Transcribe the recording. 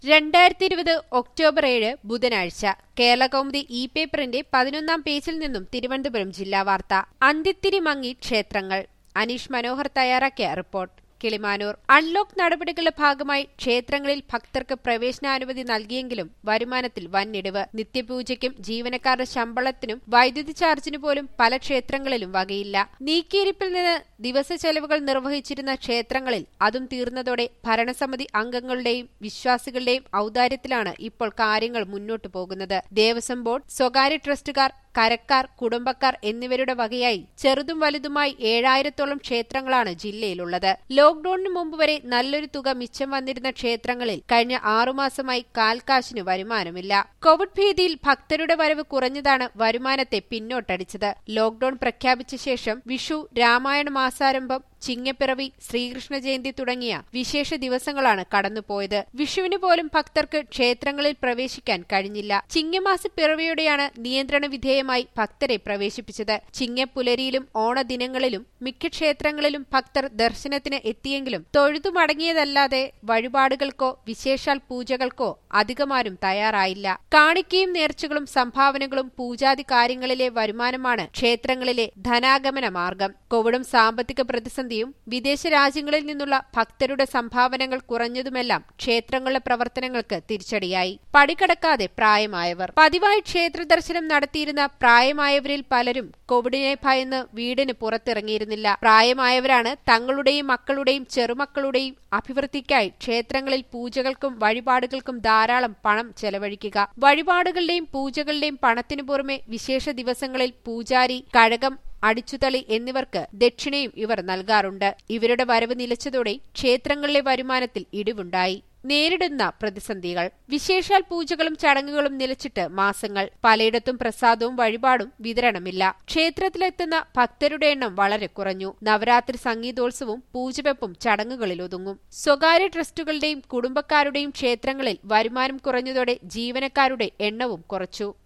രണ്ടായിരത്തി ഇരുപത് ഒക്ടോബർ ഏഴ് ബുധനാഴ്ച കേരളകൗമുദി ഇ പേപ്പറിന്റെ പതിനൊന്നാം പേജിൽ നിന്നും തിരുവനന്തപുരം ജില്ലാ വാർത്ത അന്തിത്തിരി മങ്ങി ക്ഷേത്രങ്ങൾ അനീഷ് മനോഹർ തയ്യാറാക്കിയ റിപ്പോർട്ട് കിളിമാനൂർ അൺലോക്ക് നടപടികളുടെ ഭാഗമായി ക്ഷേത്രങ്ങളിൽ ഭക്തർക്ക് പ്രവേശനാനുമതി നൽകിയെങ്കിലും വരുമാനത്തിൽ വൻഇടിവ് നിത്യപൂജയ്ക്കും ജീവനക്കാരുടെ ശമ്പളത്തിനും വൈദ്യുതി ചാർജിനു പോലും പല ക്ഷേത്രങ്ങളിലും വകയില്ല നീക്കിയിരിപ്പിൽ നിന്ന് ദിവസ ചെലവുകൾ നിർവഹിച്ചിരുന്ന ക്ഷേത്രങ്ങളിൽ അതും തീർന്നതോടെ ഭരണസമിതി അംഗങ്ങളുടെയും വിശ്വാസികളുടെയും ഔദാര്യത്തിലാണ് ഇപ്പോൾ കാര്യങ്ങൾ മുന്നോട്ടു പോകുന്നത് ദേവസ്വം ബോർഡ് സ്വകാര്യ ട്രസ്റ്റുകാർ കരക്കാർ കുടുംബക്കാർ എന്നിവരുടെ വകയായി ചെറുതും വലുതുമായി ഏഴായിരത്തോളം ക്ഷേത്രങ്ങളാണ് ജില്ലയിലുള്ളത് ലോക്ഡൌണിന് മുമ്പ് വരെ നല്ലൊരു തുക മിച്ചം വന്നിരുന്ന ക്ഷേത്രങ്ങളിൽ കഴിഞ്ഞ ആറുമാസമായി കാൽക്കാശിന് വരുമാനമില്ല കോവിഡ് ഭീതിയിൽ ഭക്തരുടെ വരവ് കുറഞ്ഞതാണ് വരുമാനത്തെ പിന്നോട്ടടിച്ചത് ലോക്ഡൌൺ പ്രഖ്യാപിച്ച ശേഷം വിഷു രാമായണ മാസാരംഭം ചിങ്ങപ്പിറവി ശ്രീകൃഷ്ണ ജയന്തി തുടങ്ങിയ വിശേഷ ദിവസങ്ങളാണ് കടന്നുപോയത് വിഷുവിന് പോലും ഭക്തർക്ക് ക്ഷേത്രങ്ങളിൽ പ്രവേശിക്കാൻ കഴിഞ്ഞില്ല ചിങ്ങമാസ പിറവിയോടെയാണ് നിയന്ത്രണ വിധേയമായി ഭക്തരെ പ്രവേശിപ്പിച്ചത് ചിങ്ങപ്പുലരിയിലും ഓണദിനങ്ങളിലും മിക്ക ക്ഷേത്രങ്ങളിലും ഭക്തർ ദർശനത്തിന് എത്തിയെങ്കിലും തൊഴുതു മടങ്ങിയതല്ലാതെ വഴിപാടുകൾക്കോ വിശേഷാൽ പൂജകൾക്കോ അധികമാരും തയ്യാറായില്ല കാണിക്കയും നേർച്ചകളും സംഭാവനകളും പൂജാതി കാര്യങ്ങളിലെ വരുമാനമാണ് ക്ഷേത്രങ്ങളിലെ ധനാഗമന മാർഗം കോവിഡും സാമ്പത്തിക പ്രതിസന്ധിയും വിദേശ രാജ്യങ്ങളിൽ നിന്നുള്ള ഭക്തരുടെ സംഭാവനകൾ കുറഞ്ഞതുമെല്ലാം ക്ഷേത്രങ്ങളുടെ പ്രവർത്തനങ്ങൾക്ക് തിരിച്ചടിയായി പടികടക്കാതെ പ്രായമായവർ പതിവായി ക്ഷേത്ര ദർശനം നടത്തിയിരുന്ന പ്രായമായവരിൽ പലരും കോവിഡിനെ ഭയന്ന് വീടിന് പുറത്തിറങ്ങിയിരുന്നില്ല പ്രായമായവരാണ് തങ്ങളുടെയും മക്കളുടെയും ചെറുമക്കളുടെയും അഭിവൃദ്ധിക്കായി ക്ഷേത്രങ്ങളിൽ പൂജകൾക്കും വഴിപാടുകൾക്കും ധാരാളം പണം ചെലവഴിക്കുക വഴിപാടുകളുടെയും പൂജകളുടെയും പണത്തിനു പുറമെ വിശേഷ ദിവസങ്ങളിൽ പൂജാരി കഴകം അടിച്ചുതളി എന്നിവർക്ക് ദക്ഷിണയും ഇവർ നൽകാറുണ്ട് ഇവരുടെ വരവ് നിലച്ചതോടെ ക്ഷേത്രങ്ങളിലെ വരുമാനത്തിൽ ഇടിവുണ്ടായി നേരിടുന്ന പ്രതിസന്ധികൾ വിശേഷാൽ പൂജകളും ചടങ്ങുകളും നിലച്ചിട്ട് മാസങ്ങൾ പലയിടത്തും പ്രസാദവും വഴിപാടും വിതരണമില്ല ക്ഷേത്രത്തിലെത്തുന്ന ഭക്തരുടെ എണ്ണം വളരെ കുറഞ്ഞു നവരാത്രി സംഗീതോത്സവവും പൂജവെപ്പും ചടങ്ങുകളിൽ ഒതുങ്ങും സ്വകാര്യ ട്രസ്റ്റുകളുടെയും കുടുംബക്കാരുടെയും ക്ഷേത്രങ്ങളിൽ വരുമാനം കുറഞ്ഞതോടെ ജീവനക്കാരുടെ എണ്ണവും കുറച്ചു